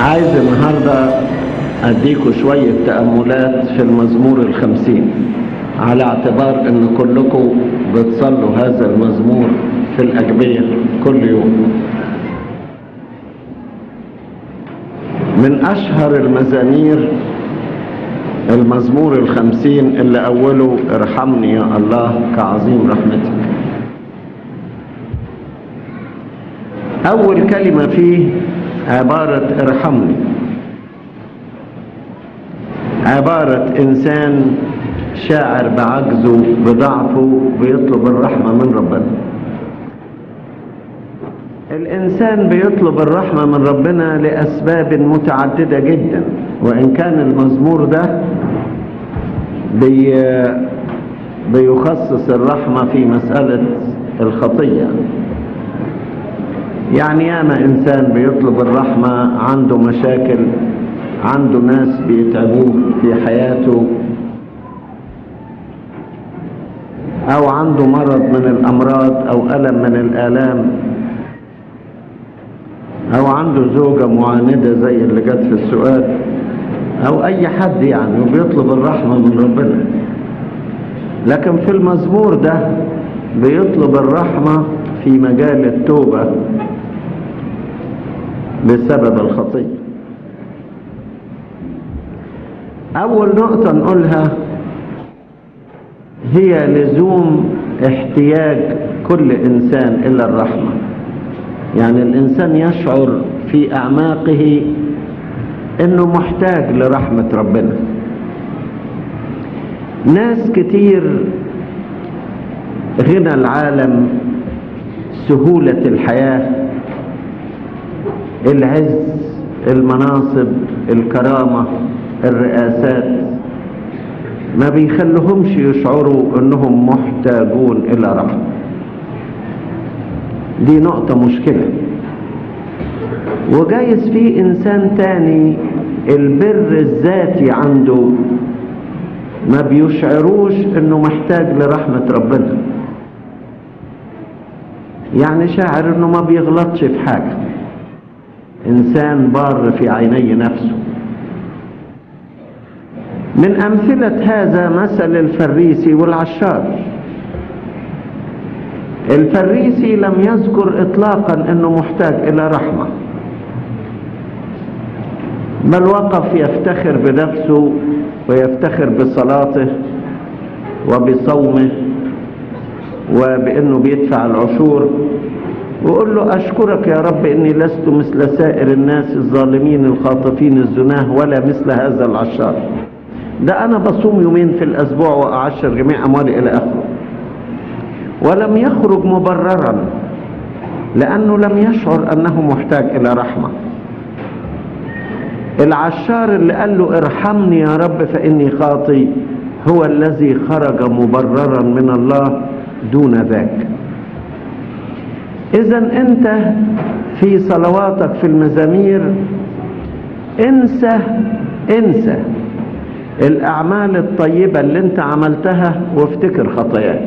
عايز النهاردة أديكوا شوية تأملات في المزمور الخمسين على اعتبار أن كلكم بتصلوا هذا المزمور في الأجبية كل يوم من أشهر المزامير المزمور الخمسين اللي أوله ارحمني يا الله كعظيم رحمتك أول كلمة فيه عبارة ارحمني عبارة إنسان شاعر بعجزه بضعفه بيطلب الرحمة من ربنا الإنسان بيطلب الرحمة من ربنا لأسباب متعددة جدا وإن كان المزمور ده بي بيخصص الرحمة في مسألة الخطية يعني ياما إنسان بيطلب الرحمة عنده مشاكل عنده ناس بيتعبوه في حياته أو عنده مرض من الأمراض أو ألم من الآلام أو عنده زوجة معاندة زي اللي جت في السؤال أو أي حد يعني وبيطلب الرحمة من ربنا لكن في المزمور ده بيطلب الرحمة في مجال التوبة بسبب الخطية أول نقطة نقولها هي لزوم احتياج كل إنسان إلى الرحمة يعني الإنسان يشعر في أعماقه إنه محتاج لرحمة ربنا ناس كتير غنى العالم سهولة الحياة العز المناصب الكرامة الرئاسات ما بيخلهمش يشعروا انهم محتاجون الى رحمة دي نقطة مشكلة وجايز في انسان تاني البر الذاتي عنده ما بيشعروش انه محتاج لرحمة ربنا يعني شاعر انه ما بيغلطش في حاجة انسان بار في عيني نفسه من امثلة هذا مثل الفريسي والعشار الفريسي لم يذكر اطلاقا انه محتاج الى رحمة بل وقف يفتخر بنفسه ويفتخر بصلاته وبصومه وبانه بيدفع العشور ويقول له اشكرك يا رب اني لست مثل سائر الناس الظالمين الخاطفين الزناه ولا مثل هذا العشار ده انا بصوم يومين في الاسبوع واعشر جميع اموالي الى اخره ولم يخرج مبررا لانه لم يشعر انه محتاج الى رحمه العشار اللي قال له ارحمني يا رب فاني خاطي هو الذي خرج مبررا من الله دون ذاك اذا انت في صلواتك في المزامير انسى انسى الاعمال الطيبة اللي انت عملتها وافتكر خطاياك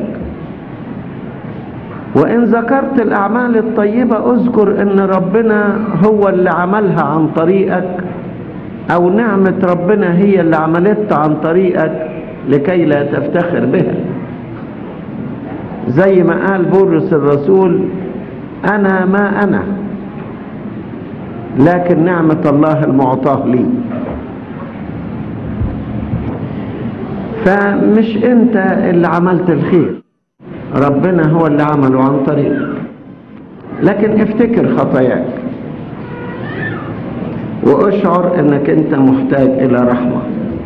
وان ذكرت الاعمال الطيبة اذكر ان ربنا هو اللي عملها عن طريقك او نعمة ربنا هي اللي عملتها عن طريقك لكي لا تفتخر بها زي ما قال بولس الرسول انا ما انا لكن نعمة الله المعطاه لي فمش انت اللي عملت الخير ربنا هو اللي عمله عن طريقك لكن افتكر خطاياك واشعر انك انت محتاج الى رحمه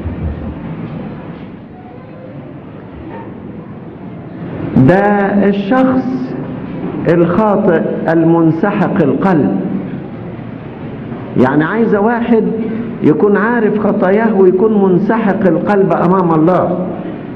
ده الشخص الخاطئ المنسحق القلب يعني عايز واحد يكون عارف خطاياه ويكون منسحق القلب امام الله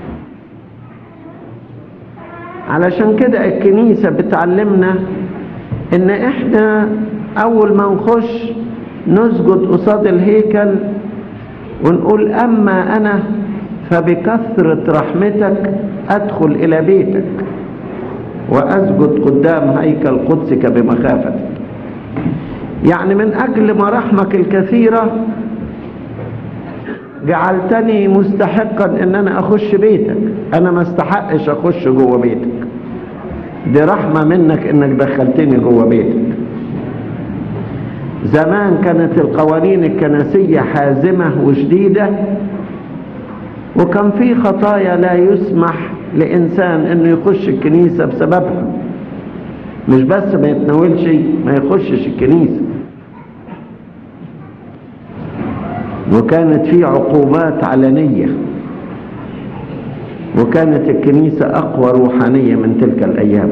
علشان كده الكنيسة بتعلمنا ان احنا اول ما نخش نسجد قصاد الهيكل ونقول اما انا فبكثرة رحمتك ادخل الى بيتك واسجد قدام هيكل قدسك بمخافتك يعني من أجل مراحمك الكثيرة جعلتني مستحقا ان انا اخش بيتك انا ما استحقش اخش جوه بيتك دي رحمة منك انك دخلتني جوه بيتك زمان كانت القوانين الكنسية حازمة وشديدة وكان في خطايا لا يسمح لإنسان انه يخش الكنيسة بسببها مش بس ما يتناولش ما يخشش الكنيسة وكانت في عقوبات علنية وكانت الكنيسة أقوى روحانية من تلك الأيام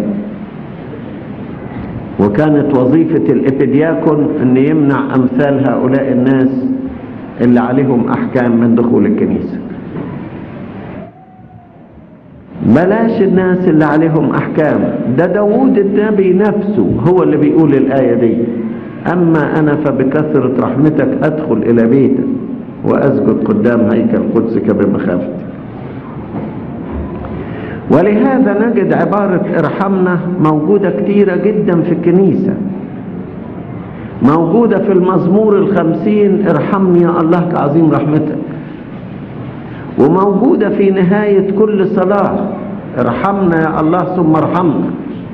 وكانت وظيفة الإبدياكون أن يمنع أمثال هؤلاء الناس اللي عليهم أحكام من دخول الكنيسة بلاش الناس اللي عليهم أحكام ده داود النبي نفسه هو اللي بيقول الآية دي أما أنا فبكثرة رحمتك أدخل إلى بيتك وأسجد قدام هيكل قدسك بمخافتك ولهذا نجد عبارة ارحمنا موجودة كتيرة جدا في الكنيسة موجودة في المزمور الخمسين ارحمني يا الله كعظيم رحمتك وموجودة في نهاية كل صلاة ارحمنا يا الله ثم ارحمنا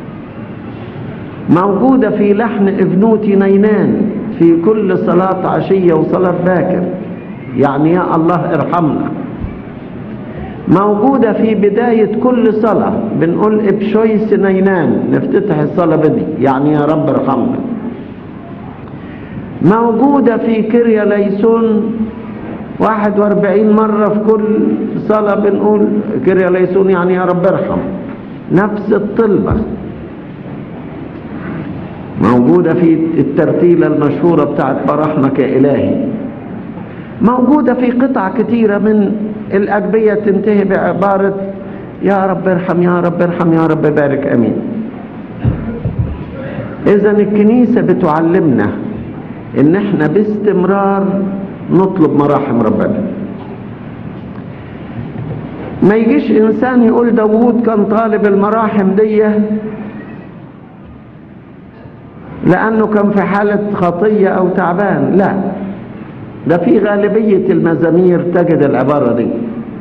موجودة في لحن ابنوتي نينان في كل صلاة عشية وصلاة باكر يعني يا الله ارحمنا موجودة في بداية كل صلاة بنقول ابشويس نينان نفتتح الصلاة بدي يعني يا رب ارحمنا موجودة في كريا ليسون 41 مرة في كل صلاة بنقول كريا ليسون يعني يا رب ارحم نفس الطلبة موجودة في الترتيلة المشهورة بتاعت فرحمك يا إلهي موجودة في قطع كتيرة من الأجبية تنتهي بعبارة يا رب ارحم يا رب ارحم يا رب بارك أمين إذا الكنيسة بتعلمنا إن إحنا باستمرار نطلب مراحم ربنا ما يجيش إنسان يقول داوود كان طالب المراحم دي لأنه كان في حالة خطية أو تعبان لا ده في غالبية المزامير تجد العبارة دي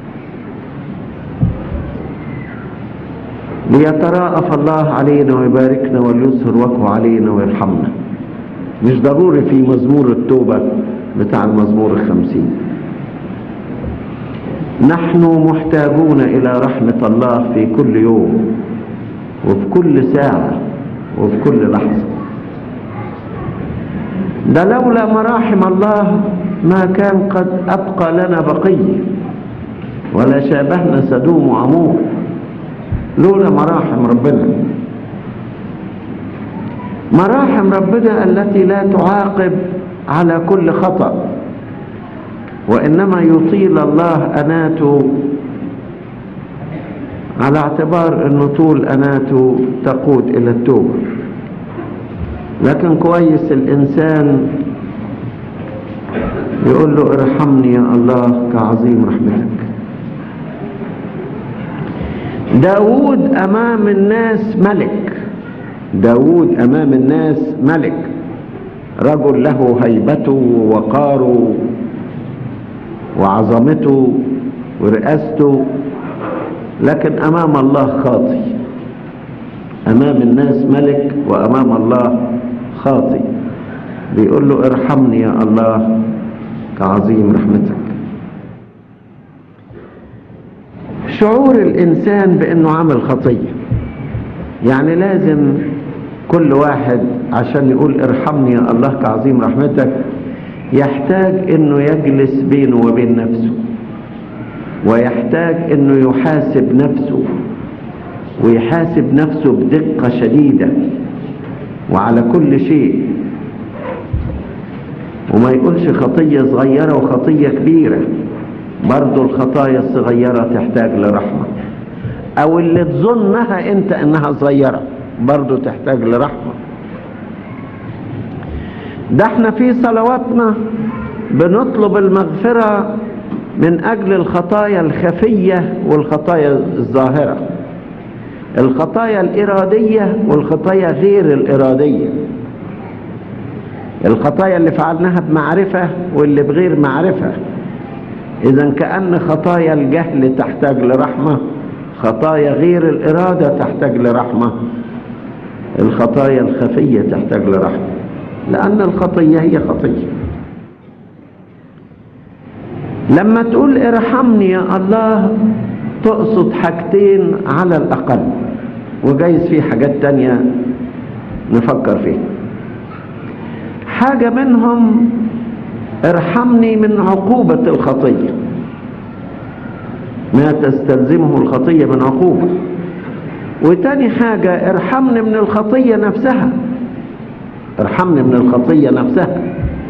ليتراءف الله علينا ويباركنا وليسهر وجهه علينا ويرحمنا مش ضروري في مزمور التوبة بتاع المزمور الخمسين نحن محتاجون إلى رحمة الله في كل يوم وفي كل ساعة وفي كل لحظة ده لولا مراحم الله ما كان قد أبقى لنا بقية ولا شابهنا سدوم وعمور لولا مراحم ربنا مراحم ربنا التي لا تعاقب على كل خطأ وإنما يطيل الله أناته على اعتبار أنه طول أناته تقود إلى التوبة لكن كويس الإنسان يقول له ارحمني يا الله كعظيم رحمتك داود أمام الناس ملك داود أمام الناس ملك رجل له هيبته ووقاره وعظمته ورئاسته لكن أمام الله خاطي أمام الناس ملك وأمام الله خاطي بيقول له ارحمني يا الله كعظيم رحمتك شعور الإنسان بأنه عمل خطية يعني لازم كل واحد عشان يقول ارحمني يا الله كعظيم رحمتك يحتاج انه يجلس بينه وبين نفسه ويحتاج انه يحاسب نفسه ويحاسب نفسه بدقة شديدة وعلى كل شيء وما يقولش خطية صغيرة وخطية كبيرة برضو الخطايا الصغيرة تحتاج لرحمة او اللي تظنها انت انها صغيرة برضو تحتاج لرحمة ده احنا في صلواتنا بنطلب المغفرة من اجل الخطايا الخفية والخطايا الظاهرة الخطايا الارادية والخطايا غير الارادية الخطايا اللي فعلناها بمعرفة واللي بغير معرفة إذا كأن خطايا الجهل تحتاج لرحمة خطايا غير الإرادة تحتاج لرحمة الخطايا الخفية تحتاج لرحمة لأن الخطية هي خطية لما تقول ارحمني يا الله تقصد حاجتين على الأقل وجايز في حاجات تانية نفكر فيها حاجة منهم ارحمني من عقوبة الخطية ما تستلزمه الخطية من عقوبة وتاني حاجة ارحمني من الخطية نفسها ارحمني من الخطية نفسها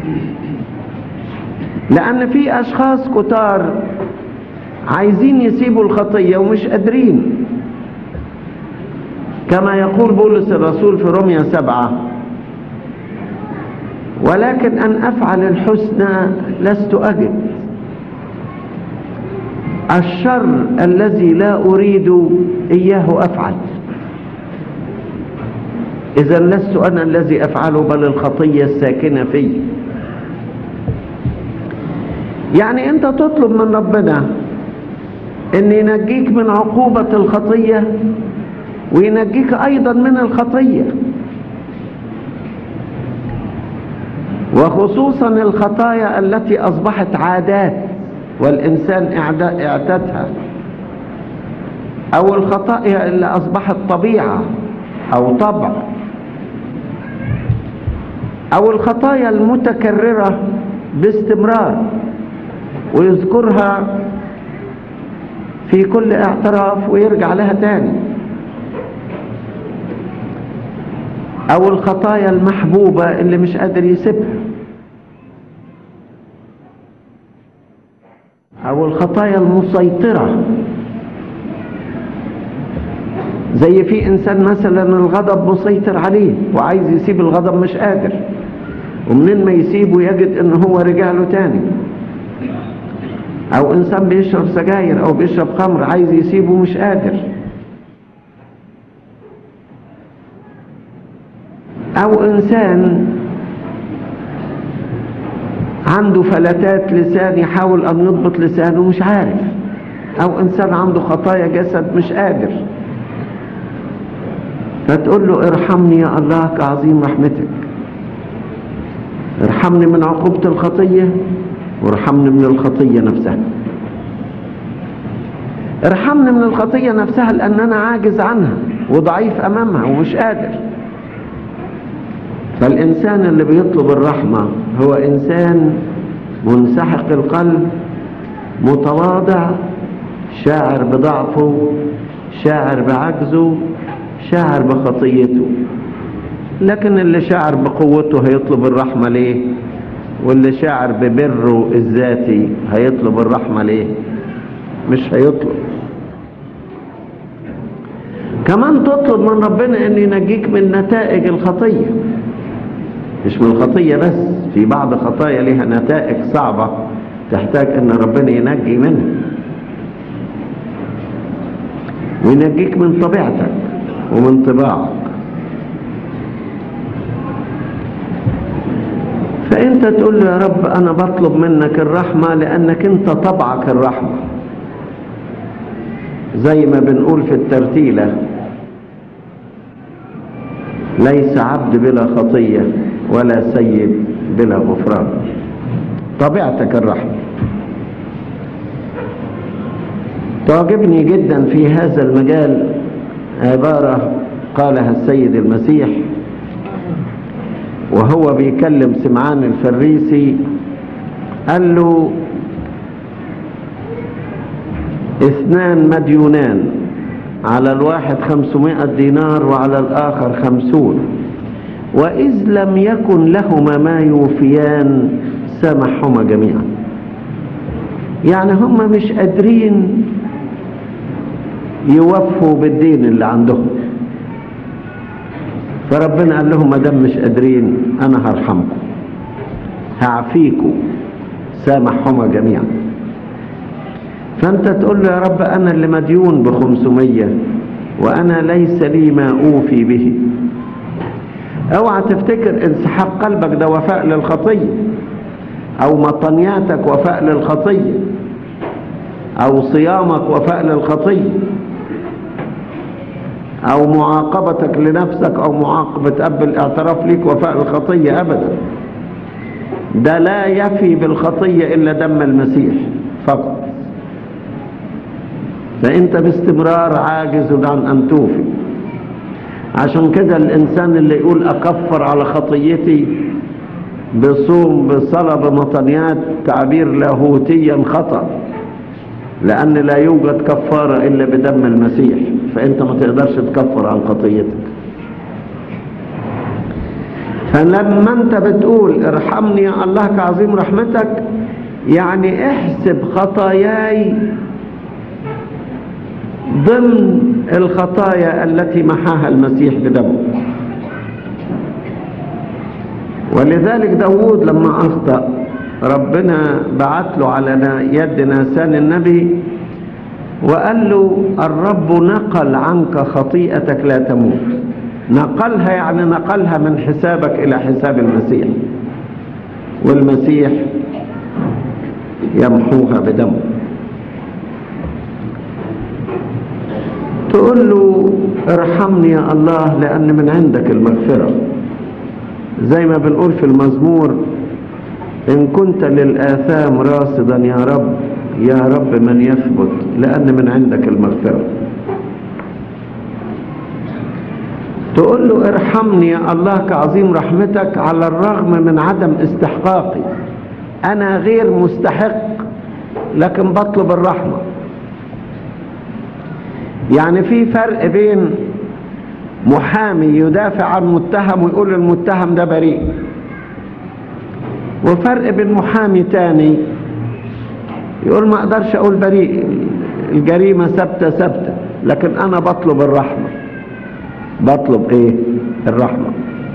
لأن في أشخاص كتار عايزين يسيبوا الخطية ومش قادرين كما يقول بولس الرسول في روميا سبعة ولكن أن أفعل الحسنى لست أجد الشر الذي لا أريد إياه أفعل إذا لست أنا الذي أفعله بل الخطية الساكنة في يعني أنت تطلب من ربنا أن ينجيك من عقوبة الخطية وينجيك أيضا من الخطية وخصوصا الخطايا التي أصبحت عادات والإنسان اعتادها أو الخطايا اللي أصبحت طبيعة أو طبع أو الخطايا المتكررة باستمرار ويذكرها في كل اعتراف ويرجع لها تاني أو الخطايا المحبوبة اللي مش قادر يسيبها أو الخطايا المسيطرة زي في إنسان مثلا الغضب مسيطر عليه وعايز يسيب الغضب مش قادر ومنين ما يسيبه يجد ان هو رجع له تاني او انسان بيشرب سجاير او بيشرب خمر عايز يسيبه مش قادر او انسان عنده فلتات لسان يحاول ان يضبط لسانه مش عارف او انسان عنده خطايا جسد مش قادر فتقول له ارحمني يا الله كعظيم رحمتك ارحمني من عقوبة الخطية وارحمني من الخطية نفسها ارحمني من الخطية نفسها لأن أنا عاجز عنها وضعيف أمامها ومش قادر فالإنسان اللي بيطلب الرحمة هو إنسان منسحق القلب متواضع شاعر بضعفه شاعر بعجزه شاعر بخطيته لكن اللي شاعر بقوته هيطلب الرحمة ليه واللي شاعر ببره الذاتي هيطلب الرحمة ليه مش هيطلب كمان تطلب من ربنا ان ينجيك من نتائج الخطية مش من الخطية بس في بعض خطايا لها نتائج صعبة تحتاج ان ربنا ينجي منها وينجيك من طبيعتك ومن طباعك فانت تقول له يا رب انا بطلب منك الرحمة لانك انت طبعك الرحمة زي ما بنقول في الترتيلة ليس عبد بلا خطية ولا سيد بلا غفران طبيعتك الرحمة تعجبني جدا في هذا المجال عبارة قالها السيد المسيح وهو بيكلم سمعان الفريسي قال له اثنان مديونان على الواحد خمسمائة دينار وعلى الآخر خمسون وإذ لم يكن لهما ما يوفيان سامحهما جميعا يعني هم مش قادرين يوفوا بالدين اللي عندهم فربنا قال لهم ما دام مش قادرين انا هرحمكم هعفيكم سامحهما جميعا فانت تقول له يا رب انا اللي مديون بخمسمية وانا ليس لي ما اوفي به اوعى تفتكر انسحاق قلبك ده وفاء للخطية او مطنياتك وفاء للخطية او صيامك وفاء للخطية او معاقبتك لنفسك او معاقبة اب الاعتراف ليك وفاء للخطية ابدا ده لا يفي بالخطية الا دم المسيح فقط فانت باستمرار عاجز عن ان توفي عشان كده الانسان اللي يقول اكفر على خطيتي بصوم بصلاة بمطنيات تعبير لاهوتيا خطأ لأن لا يوجد كفارة إلا بدم المسيح فأنت ما تقدرش تكفر عن خطيتك فلما أنت بتقول ارحمني يا الله كعظيم رحمتك يعني احسب خطاياي ضمن الخطايا التي محاها المسيح بدمه ولذلك داود لما أخطأ ربنا بعت له على يد ناسان النبي وقال له الرب نقل عنك خطيئتك لا تموت نقلها يعني نقلها من حسابك إلى حساب المسيح والمسيح يمحوها بدمه تقول له ارحمني يا الله لأن من عندك المغفرة زي ما بنقول في المزمور إن كنت للآثام راصدا يا رب يا رب من يثبت لأن من عندك المغفرة تقول له ارحمني يا الله كعظيم رحمتك على الرغم من عدم استحقاقي أنا غير مستحق لكن بطلب الرحمة يعني في فرق بين محامي يدافع عن متهم ويقول المتهم ده بريء وفرق بين محامي تاني يقول ما اقدرش اقول بريء الجريمة ثابتة ثابتة لكن انا بطلب الرحمة بطلب ايه الرحمة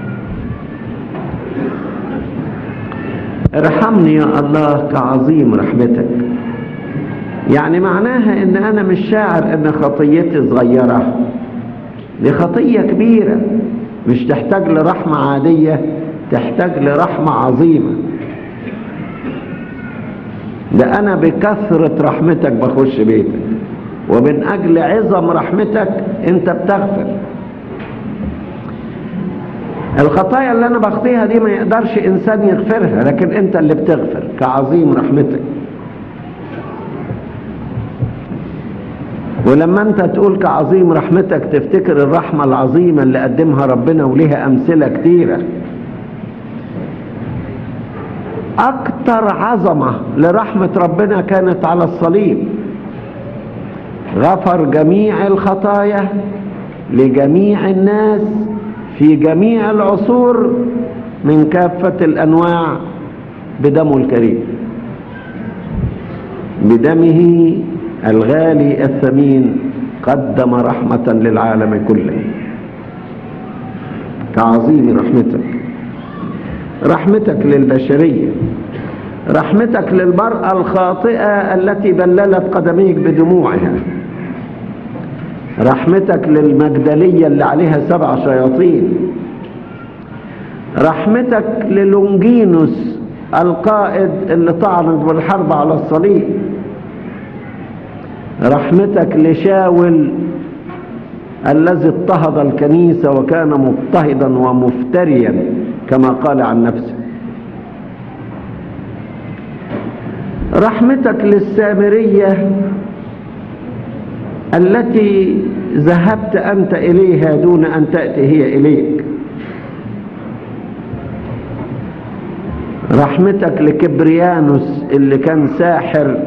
ارحمني يا الله كعظيم رحمتك يعني معناها ان انا مش شاعر ان خطيتي صغيرة دي خطية كبيرة مش تحتاج لرحمة عادية تحتاج لرحمة عظيمة ده انا بكثرة رحمتك بخش بيتك ومن اجل عظم رحمتك انت بتغفر الخطايا اللي انا بخطيها دي ما يقدرش انسان يغفرها لكن انت اللي بتغفر كعظيم رحمتك ولما انت تقول كعظيم رحمتك تفتكر الرحمة العظيمة اللي قدمها ربنا وليها امثلة كتيرة اكتر عظمة لرحمة ربنا كانت على الصليب غفر جميع الخطايا لجميع الناس في جميع العصور من كافة الانواع بدمه الكريم بدمه الغالي الثمين قدم رحمة للعالم كله كعظيم رحمتك رحمتك للبشرية رحمتك للمرأة الخاطئة التي بللت قدميك بدموعها رحمتك للمجدلية اللي عليها سبع شياطين رحمتك للونجينوس القائد اللي طعنت بالحرب على الصليب رحمتك لشاول الذي اضطهد الكنيسة وكان مضطهدا ومفتريا كما قال عن نفسه رحمتك للسامرية التي ذهبت أنت إليها دون أن تأتي هي إليك رحمتك لكبريانوس اللي كان ساحر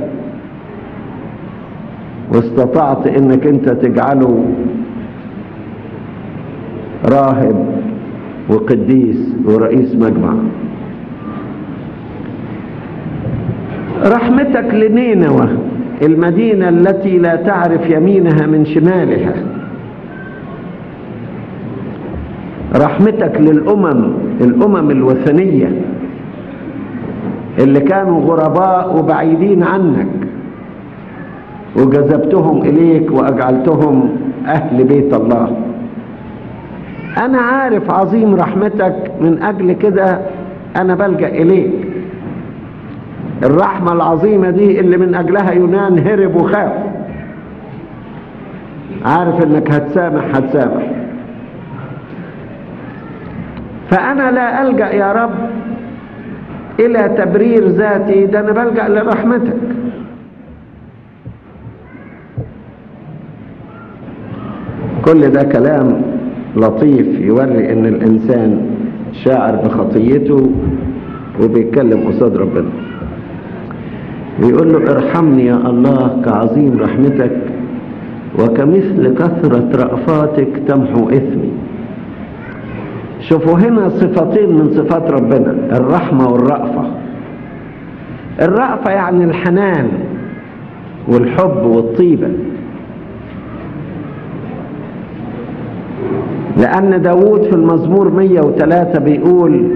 واستطعت انك انت تجعله راهب وقديس ورئيس مجمع رحمتك لنينوى المدينة التي لا تعرف يمينها من شمالها رحمتك للأمم الأمم الوثنية اللي كانوا غرباء وبعيدين عنك وجذبتهم إليك وأجعلتهم أهل بيت الله انا عارف عظيم رحمتك من اجل كده انا بلجأ اليك الرحمة العظيمة دي اللي من اجلها يونان هرب وخاف عارف انك هتسامح هتسامح فانا لا الجأ يا رب الى تبرير ذاتي ده انا بلجأ لرحمتك كل ده كلام لطيف يوري ان الانسان شاعر بخطيته وبيتكلم قصاد ربنا بيقول له ارحمني يا الله كعظيم رحمتك وكمثل كثرة رأفاتك تمحو إثمي شوفوا هنا صفتين من صفات ربنا الرحمة والرأفة الرأفة يعني الحنان والحب والطيبة لأن داود في المزمور 103 بيقول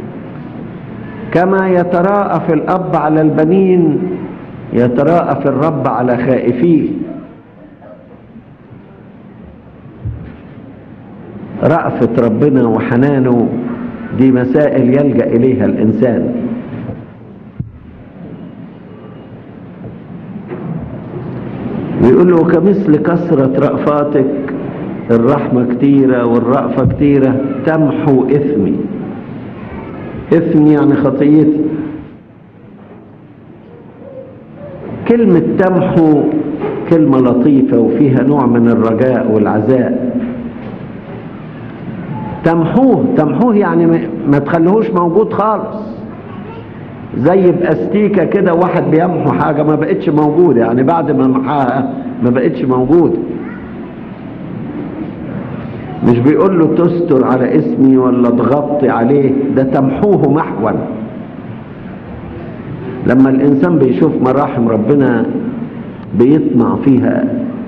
كما يتراءف الأب على البنين يتراءف الرب على خائفيه رأفة ربنا وحنانه دي مسائل يلجأ إليها الإنسان بيقول له كمثل كثرة رأفاتك الرحمة كتيرة والرأفة كتيرة تمحو إثمي إثمي يعني خطيتي كلمة تمحو كلمة لطيفة وفيها نوع من الرجاء والعزاء تمحوه تمحوه يعني ما تخليهوش موجود خالص زي باستيكة كده واحد بيمحو حاجة ما بقتش موجودة يعني بعد ما محاها ما بقتش موجودة مش بيقول له تستر على اسمي ولا تغطي عليه ده تمحوه محوا لما الانسان بيشوف مراحم ربنا بيطمع فيها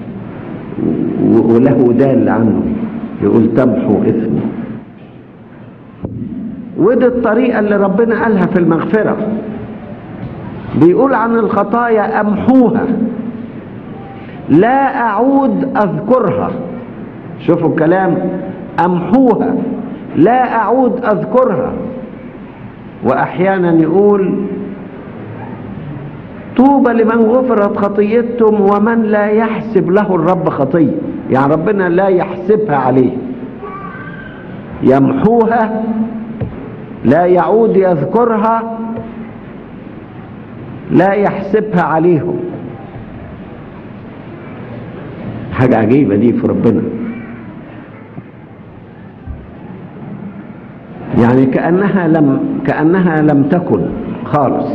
وله دال عنه يقول تمحو اثمي ودي الطريقة اللي ربنا قالها في المغفرة بيقول عن الخطايا أمحوها لا أعود أذكرها شوفوا الكلام أمحوها لا أعود أذكرها وأحيانا يقول طوبى لمن غفرت خطيتهم ومن لا يحسب له الرب خطية يعني ربنا لا يحسبها عليه يمحوها لا يعود يذكرها لا يحسبها عليهم حاجة عجيبة دي في ربنا يعني كأنها لم كأنها لم تكن خالص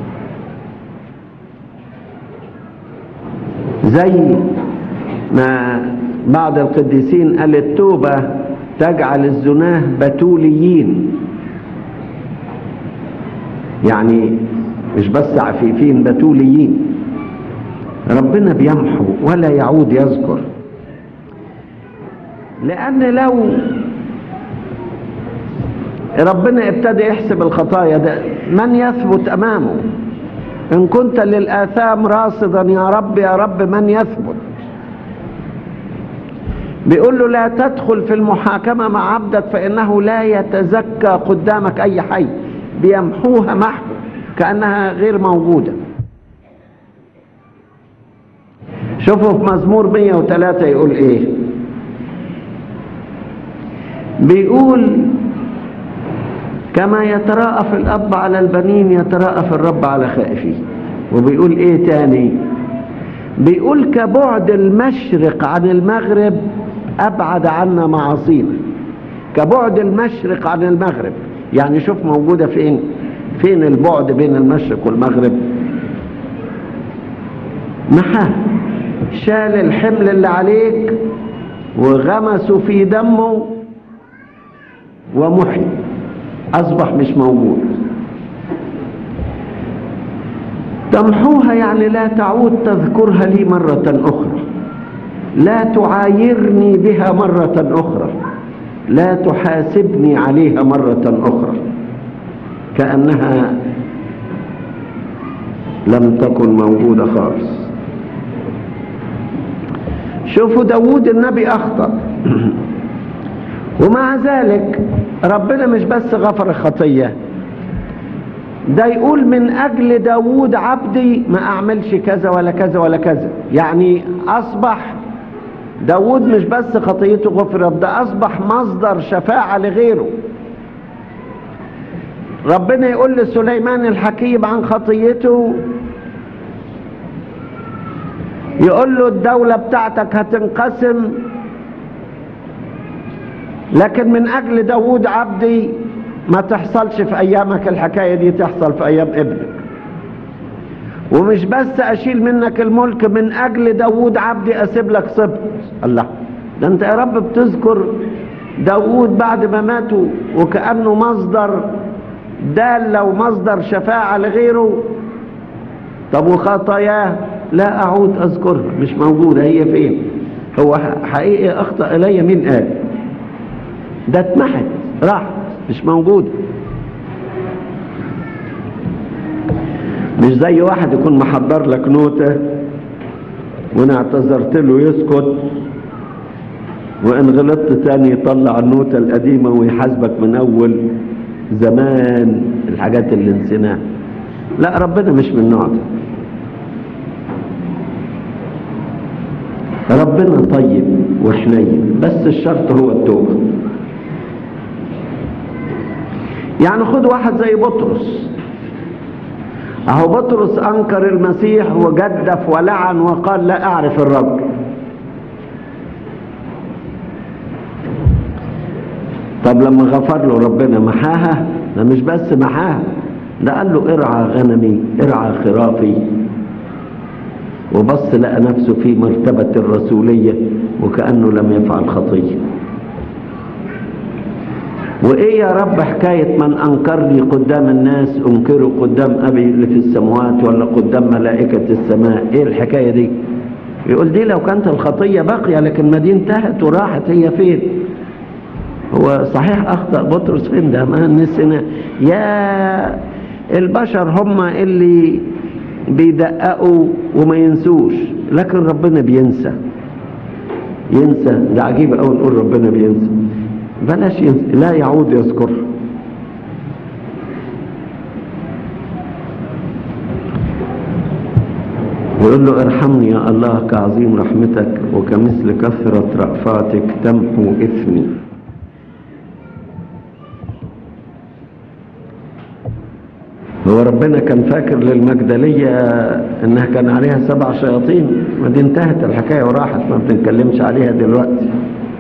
زي ما بعض القديسين قال التوبة تجعل الزناه بتوليين يعني مش بس عفيفين بتوليين ربنا بيمحو ولا يعود يذكر لأن لو ربنا ابتدى يحسب الخطايا ده من يثبت أمامه إن كنت للآثام راصدا يا رب يا رب من يثبت بيقول له لا تدخل في المحاكمة مع عبدك فإنه لا يتزكى قدامك أي حي بيمحوها محو كأنها غير موجودة شوفوا في مزمور 103 يقول ايه بيقول كما يتراءف الأب على البنين يتراءف الرب على خائفيه وبيقول ايه تاني بيقول كبعد المشرق عن المغرب أبعد عنا معاصينا كبعد المشرق عن المغرب يعني شوف موجودة فين فين البعد بين المشرق والمغرب محاه شال الحمل اللي عليك وغمسوا في دمه ومحي أصبح مش موجود تمحوها يعني لا تعود تذكرها لي مرة أخرى لا تعايرني بها مرة أخرى لا تحاسبني عليها مرة أخرى كأنها لم تكن موجودة خالص شوفوا داود النبي أخطأ ومع ذلك ربنا مش بس غفر الخطية ده يقول من أجل داوود عبدي ما أعملش كذا ولا كذا ولا كذا يعني أصبح داود مش بس خطيته غفرت ده أصبح مصدر شفاعة لغيره ربنا يقول لسليمان الحكيم عن خطيته يقول له الدولة بتاعتك هتنقسم لكن من أجل داود عبدي ما تحصلش في أيامك الحكاية دي تحصل في أيام ابنك ومش بس أشيل منك الملك من أجل داود عبدي أسيب لك صبت الله ده أنت يا رب بتذكر داود بعد ما ماتوا وكأنه مصدر دالة ومصدر شفاعة لغيره طب وخطاياه لا أعود أذكرها مش موجودة هي فين هو حقيقي أخطأ إلي مين قال ده اتمحت راح مش موجودة مش زي واحد يكون محضر لك نوتة وانا اعتذرت له يسكت وان غلطت تاني يطلع النوتة القديمة ويحاسبك من اول زمان الحاجات اللي نسيناها لا ربنا مش من النوع ده ربنا طيب وحنين بس الشرط هو التوبة يعني خد واحد زي بطرس اهو بطرس انكر المسيح وجدف ولعن وقال لا اعرف الرب طب لما غفر له ربنا محاها ده مش بس محاها ده قال له ارعى غنمي ارعى خرافي وبص لقى نفسه في مرتبة الرسولية وكأنه لم يفعل خطية وايه يا رب حكاية من انكرني قدام الناس انكره قدام ابي اللي في السماوات ولا قدام ملائكة السماء ايه الحكاية دي يقول دي لو كانت الخطية باقية لكن ما دي انتهت وراحت هي فين هو صحيح اخطأ بطرس فين ده ما نسينا يا البشر هم اللي بيدققوا وما ينسوش لكن ربنا بينسى ينسى ده عجيب قوي نقول ربنا بينسى بلاش ينسى لا يعود يذكر ويقول له ارحمني يا الله كعظيم رحمتك وكمثل كثرة رأفاتك تمحو إثمي هو ربنا كان فاكر للمجدلية انها كان عليها سبع شياطين ما دي انتهت الحكاية وراحت ما بنتكلمش عليها دلوقتي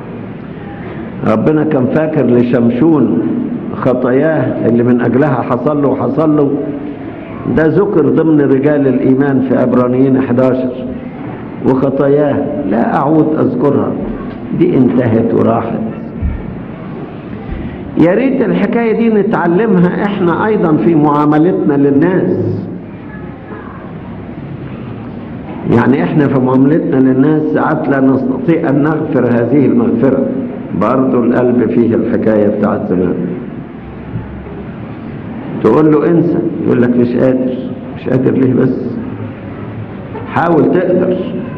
ربنا كان فاكر لشمشون خطاياه اللي من اجلها حصل له وحصل له ده ذكر ضمن رجال الايمان في عبرانيين 11 وخطاياه لا اعود اذكرها دي انتهت وراحت يا ريت الحكايه دي نتعلمها احنا ايضا في معاملتنا للناس يعني احنا في معاملتنا للناس ساعات لا نستطيع ان نغفر هذه المغفره برضه القلب فيه الحكايه بتاعت زمان تقول له انسى يقول لك مش قادر مش قادر ليه بس حاول تقدر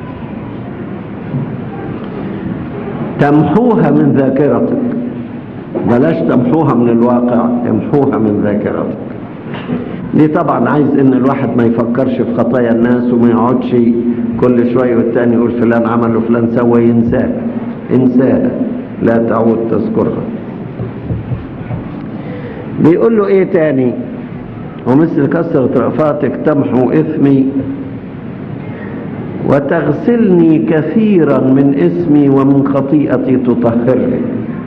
تمحوها من ذاكرتك بلاش تمحوها من الواقع امحوها من ذاكرتك دي طبعا عايز ان الواحد ما يفكرش في خطايا الناس وما يقعدش كل شويه والتاني يقول فلان عمل وفلان سوى ينساه انساه لا تعود تذكرها بيقول له ايه تاني ومثل كثرة رأفاتك تمحو إثمي وتغسلني كثيرا من اسمي ومن خطيئتي تطهرني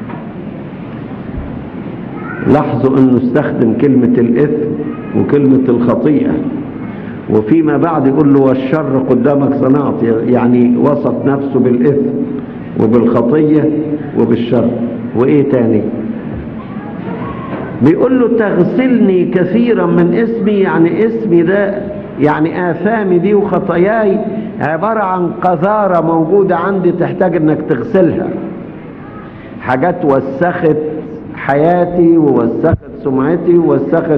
لاحظوا انه استخدم كلمة الاثم وكلمة الخطيئة وفيما بعد يقول له والشر قدامك صنعت يعني وصف نفسه بالاثم وبالخطية وبالشر وايه تاني بيقول له تغسلني كثيرا من اسمي يعني اسمي ده يعني آثامي دي وخطاياي عبارة عن قذارة موجودة عندي تحتاج انك تغسلها حاجات وسخت حياتي ووسخت سمعتي ووسخت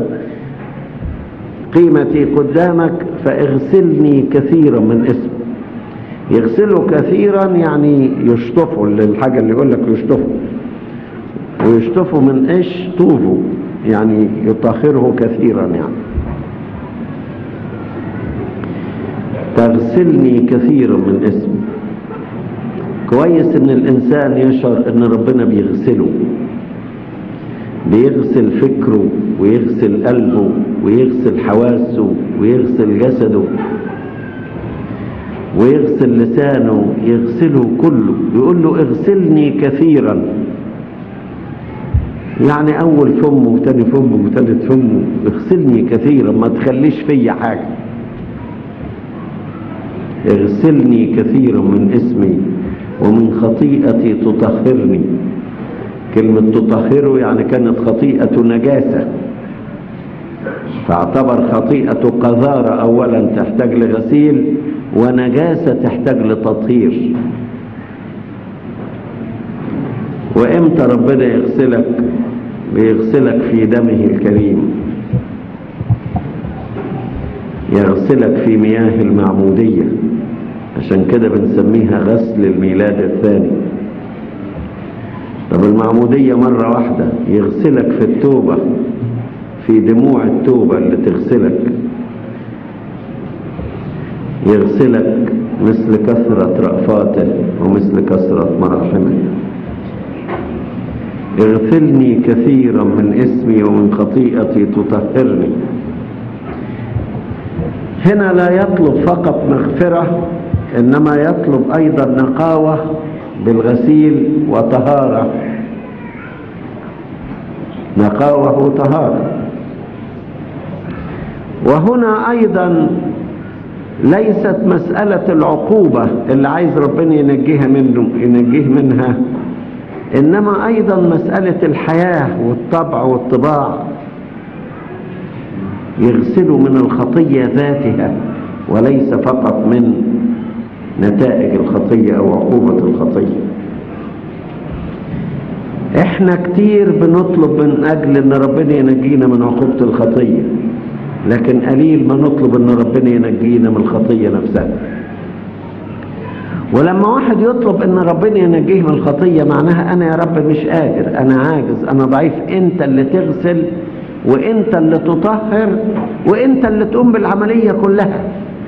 قيمتي قدامك فاغسلني كثيرا من اسم يغسله كثيرا يعني يشطفه للحاجة اللي يقول لك يشطفه ويشطفوا من ايش طوفه يعني يطهره كثيرا يعني تغسلني كثيرا من اسمي كويس ان الانسان يشعر ان ربنا بيغسله بيغسل فكره ويغسل قلبه ويغسل حواسه ويغسل جسده ويغسل لسانه يغسله كله يقول له اغسلني كثيرا يعني اول فم وتاني فم وتالت فم اغسلني كثيرا ما تخليش فيا حاجه اغسلني كثيرا من اسمي ومن خطيئتي تطهرني كلمة تطهره يعني كانت خطيئة نجاسة فاعتبر خطيئة قذارة أولا تحتاج لغسيل ونجاسة تحتاج لتطهير وإمتى ربنا يغسلك بيغسلك في دمه الكريم يغسلك في مياه المعمودية عشان كده بنسميها غسل الميلاد الثاني طب المعمودية مرة واحدة يغسلك في التوبة في دموع التوبة اللي تغسلك يغسلك مثل كثرة رأفاته ومثل كثرة مراحمه اغسلني كثيرا من اسمي ومن خطيئتي تطهرني هنا لا يطلب فقط مغفرة إنما يطلب أيضا نقاوة بالغسيل وطهارة نقاوة وطهارة وهنا أيضا ليست مسألة العقوبة اللي عايز ربنا ينجيها منه ينجيه منها إنما أيضا مسألة الحياة والطبع والطباع يغسل من الخطية ذاتها وليس فقط من نتائج الخطية أو عقوبة الخطية احنا كتير بنطلب من أجل أن ربنا ينجينا من عقوبة الخطية لكن قليل ما نطلب أن ربنا ينجينا من الخطية نفسها ولما واحد يطلب ان ربنا ينجيه من الخطيه معناها انا يا رب مش قادر انا عاجز انا ضعيف انت اللي تغسل وانت اللي تطهر وانت اللي تقوم بالعمليه كلها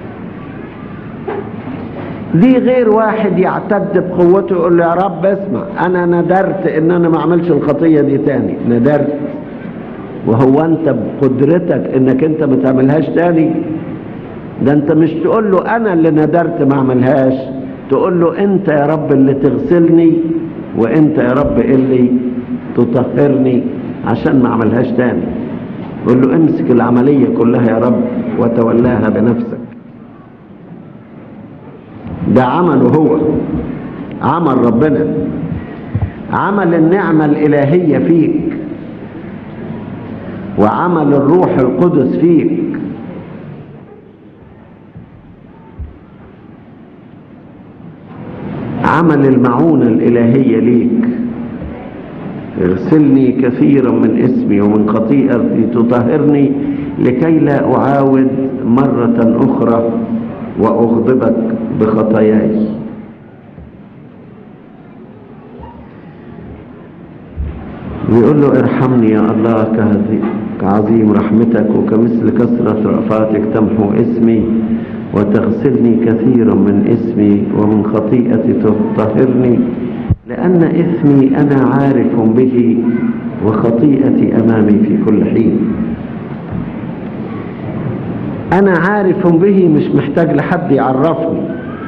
دي غير واحد يعتد بقوته يقول له يا رب اسمع انا ندرت ان انا ما اعملش الخطيه دي تاني ندرت وهو انت بقدرتك انك انت ما تعملهاش تاني ده انت مش تقول له انا اللي ندرت ما اعملهاش تقول له انت يا رب اللي تغسلني وانت يا رب اللي تطهرني عشان ما اعملهاش تاني قول له امسك العملية كلها يا رب وتولاها بنفسك ده عمله هو عمل ربنا عمل النعمة الإلهية فيك وعمل الروح القدس فيك عمل المعونة الإلهية ليك اغسلني كثيرا من اسمي ومن خطيئتي تطهرني لكي لا أعاود مرة أخرى وأغضبك بخطاياي ويقول له ارحمني يا الله كعظيم رحمتك وكمثل كثرة رأفاتك تمحو اسمي وتغسلني كثيرا من اسمي ومن خطيئتي تطهرني لأن إثمي أنا عارف به وخطيئتي أمامي في كل حين أنا عارف به مش محتاج لحد يعرفني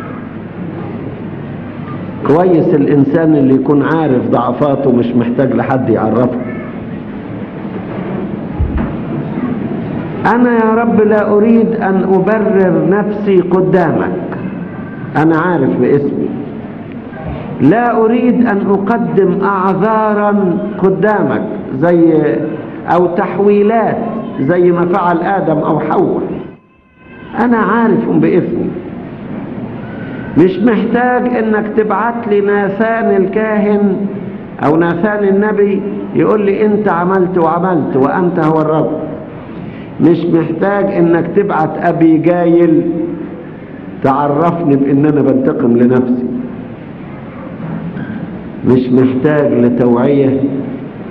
كويس الإنسان اللي يكون عارف ضعفاته مش محتاج لحد يعرفه أنا يا رب لا أريد أن أبرر نفسي قدامك أنا عارف باسمي لا أريد أن أقدم أعذارا قدامك زي أو تحويلات زي ما فعل آدم أو حواء أنا عارف باسمي مش محتاج انك تبعت لي ناثان الكاهن او ناثان النبي يقول لي انت عملت وعملت وانت هو الرب مش محتاج انك تبعت ابي جايل تعرفني بان انا بنتقم لنفسي مش محتاج لتوعية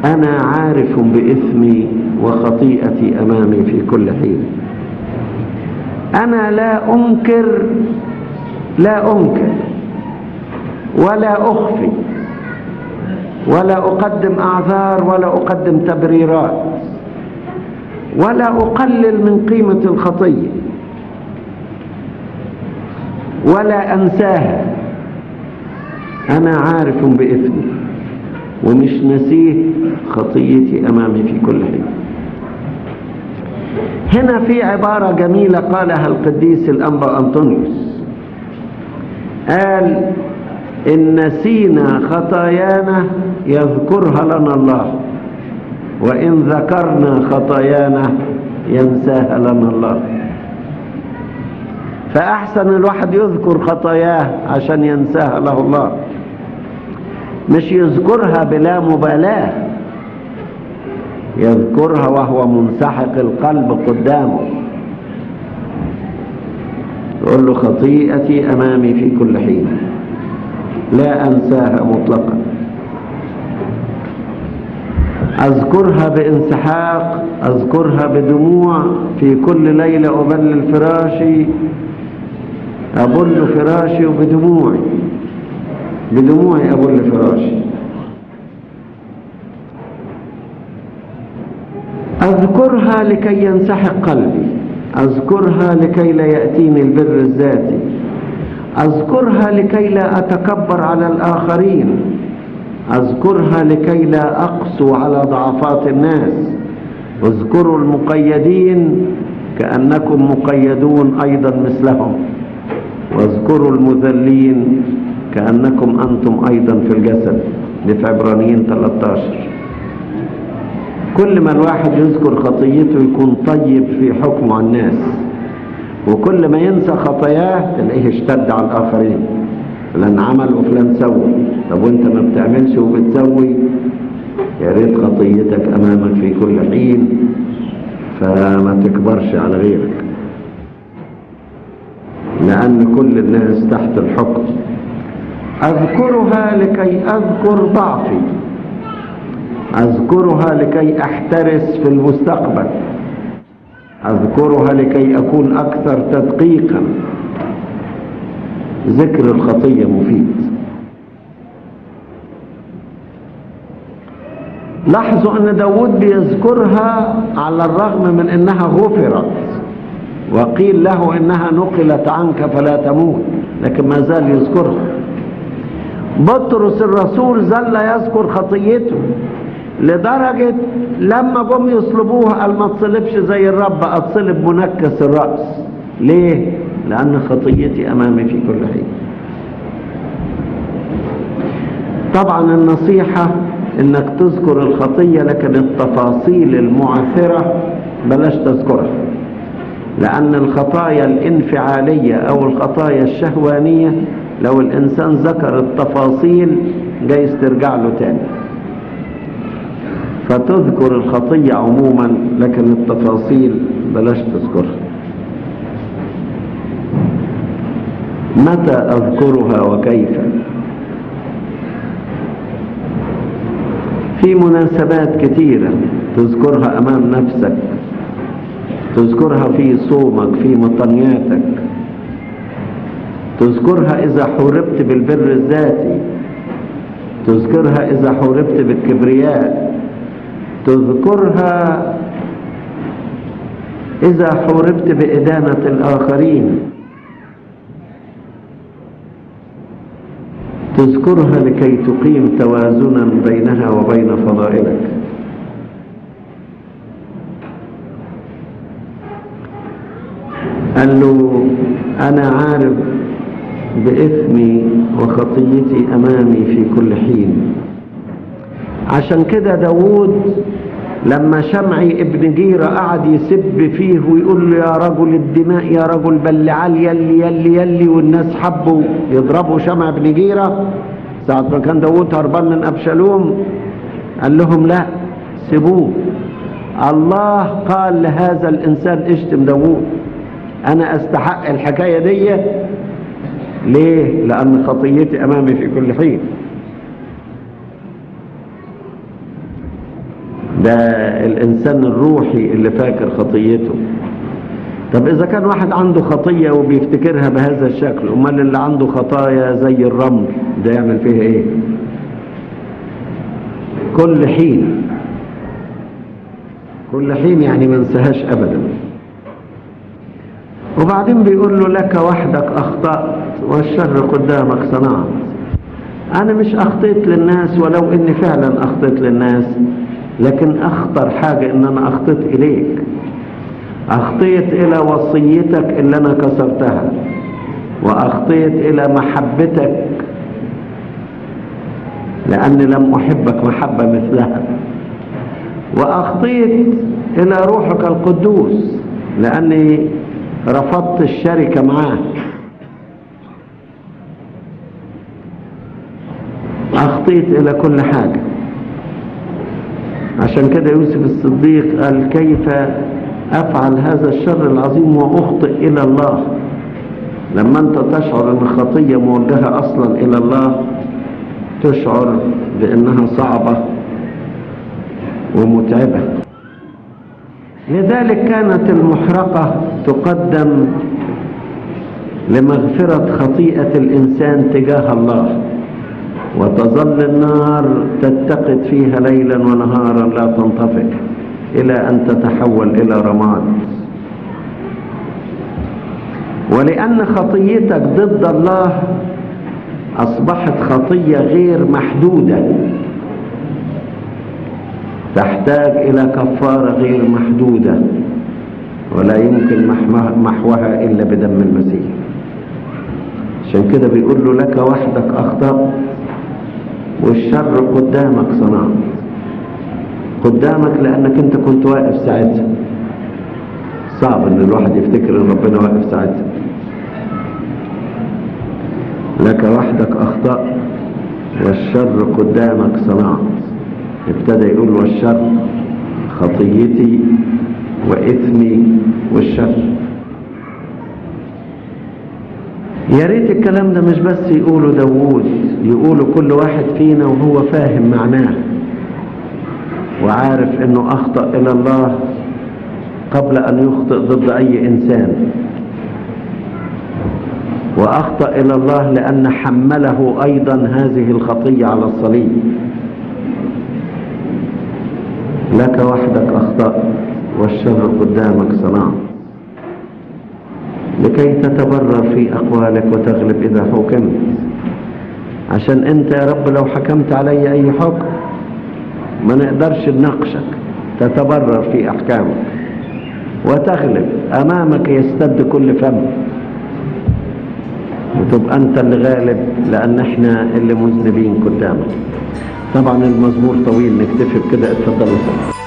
أنا عارف بإثمي وخطيئتي أمامي في كل حين أنا لا أنكر لا أنكر ولا أخفي ولا أقدم أعذار ولا أقدم تبريرات ولا أقلل من قيمة الخطية ولا أنساها أنا عارف بإثمي ومش نسيه خطيتي أمامي في كل حين هنا في عبارة جميلة قالها القديس الأنبا أنطونيوس قال إن نسينا خطايانا يذكرها لنا الله وإن ذكرنا خطايانا ينساها لنا الله فأحسن الواحد يذكر خطاياه عشان ينساها له الله مش يذكرها بلا مبالاة يذكرها وهو منسحق القلب قدامه يقول له خطيئتي أمامي في كل حين لا أنساها مطلقا أذكرها بانسحاق أذكرها بدموع في كل ليلة أبلل فراشي أبل فراشي وبدموعي بدموعي أبل فراشي أذكرها لكي ينسحق قلبي أذكرها لكي لا يأتيني البر الذاتي أذكرها لكي لا أتكبر على الآخرين أذكرها لكي لا أقسو على ضعفات الناس اذكروا المقيدين كأنكم مقيدون أيضا مثلهم واذكروا المذلين كأنكم أنتم أيضا في الجسد دي في عبرانيين 13 كل ما الواحد يذكر خطيته يكون طيب في حكمه على الناس وكل ما ينسى خطاياه تلاقيه اشتد على الآخرين فلان عمل وفلان سوى طب وانت ما بتعملش وبتسوي يا ريت خطيتك امامك في كل حين فما تكبرش على غيرك لأن كل الناس تحت الحكم أذكرها لكي أذكر ضعفي أذكرها لكي أحترس في المستقبل أذكرها لكي أكون أكثر تدقيقا ذكر الخطية مفيد لاحظوا أن داود بيذكرها على الرغم من أنها غفرت وقيل له إنها نقلت عنك فلا تموت لكن ما زال يذكرها بطرس الرسول ظل يذكر خطيته لدرجة لما جم يصلبوه قال ما تصلبش زي الرب اتصلب منكس الرأس ليه؟ لأن خطيتي أمامي في كل حين طبعا النصيحة انك تذكر الخطية لكن التفاصيل المعثرة بلاش تذكرها لأن الخطايا الانفعالية أو الخطايا الشهوانية لو الإنسان ذكر التفاصيل جايز ترجع له تاني فتذكر الخطية عموما لكن التفاصيل بلاش تذكرها متى أذكرها وكيف في مناسبات كثيرة تذكرها أمام نفسك تذكرها في صومك في مطنياتك تذكرها إذا حوربت بالبر الذاتي تذكرها إذا حوربت بالكبرياء تذكرها إذا حوربت بإدانة الآخرين تذكرها لكي تقيم توازنا بينها وبين فضائلك قال له أنا عارف بإثمي وخطيتي أمامي في كل حين عشان كده داود لما شمعي ابن جيرة قعد يسب فيه ويقول له يا رجل الدماء يا رجل بلعال يلي يلي يلي والناس حبوا يضربوا شمع ابن جيرة ساعة ما كان داود هربان من أبشالوم قال لهم لا سيبوه الله قال لهذا الإنسان اشتم داود أنا أستحق الحكاية دي ليه؟ لأن خطيتي أمامي في كل حين ده الإنسان الروحي اللي فاكر خطيته طب إذا كان واحد عنده خطية وبيفتكرها بهذا الشكل أمال اللي عنده خطايا زي الرمل ده يعمل فيها إيه كل حين كل حين يعني ما انساهاش أبدا وبعدين بيقول له لك وحدك أخطأت والشر قدامك صنعت أنا مش أخطيت للناس ولو إني فعلا أخطيت للناس لكن أخطر حاجة إن أنا أخطيت إليك أخطيت إلى وصيتك اللي أنا كسرتها وأخطيت إلى محبتك لأني لم أحبك محبة مثلها وأخطيت إلى روحك القدوس لأني رفضت الشركة معاه أخطيت إلى كل حاجة عشان كده يوسف الصديق قال كيف أفعل هذا الشر العظيم وأخطئ إلى الله لما أنت تشعر أن الخطية موجهة أصلا إلى الله تشعر بأنها صعبة ومتعبة لذلك كانت المحرقة تقدم لمغفرة خطيئة الإنسان تجاه الله وتظل النار تتقد فيها ليلا ونهارا لا تنطفئ إلى أن تتحول إلى رماد ولأن خطيتك ضد الله أصبحت خطية غير محدودة تحتاج إلى كفارة غير محدودة ولا يمكن محوها إلا بدم المسيح عشان كده بيقول له لك وحدك أخطأت والشر قدامك صنعت قدامك لأنك أنت كنت واقف ساعتها صعب أن الواحد يفتكر أن ربنا واقف ساعتها لك وحدك أخطأت والشر قدامك صنعت ابتدى يقول والشر خطيتي وإثمي والشر يا ريت الكلام ده مش بس يقوله داوود يقوله كل واحد فينا وهو فاهم معناه وعارف انه اخطأ الى الله قبل ان يخطئ ضد اي انسان واخطأ الى الله لان حمله ايضا هذه الخطية على الصليب لك وحدك اخطأت والشر قدامك صنعت لكي تتبرر في أقوالك وتغلب إذا حكمت عشان أنت يا رب لو حكمت علي أي حكم ما نقدرش نناقشك تتبرر في أحكامك وتغلب أمامك يستد كل فم وتبقى أنت اللي غالب لأن احنا اللي مذنبين قدامك طبعا المزمور طويل نكتفي بكده اتفضلوا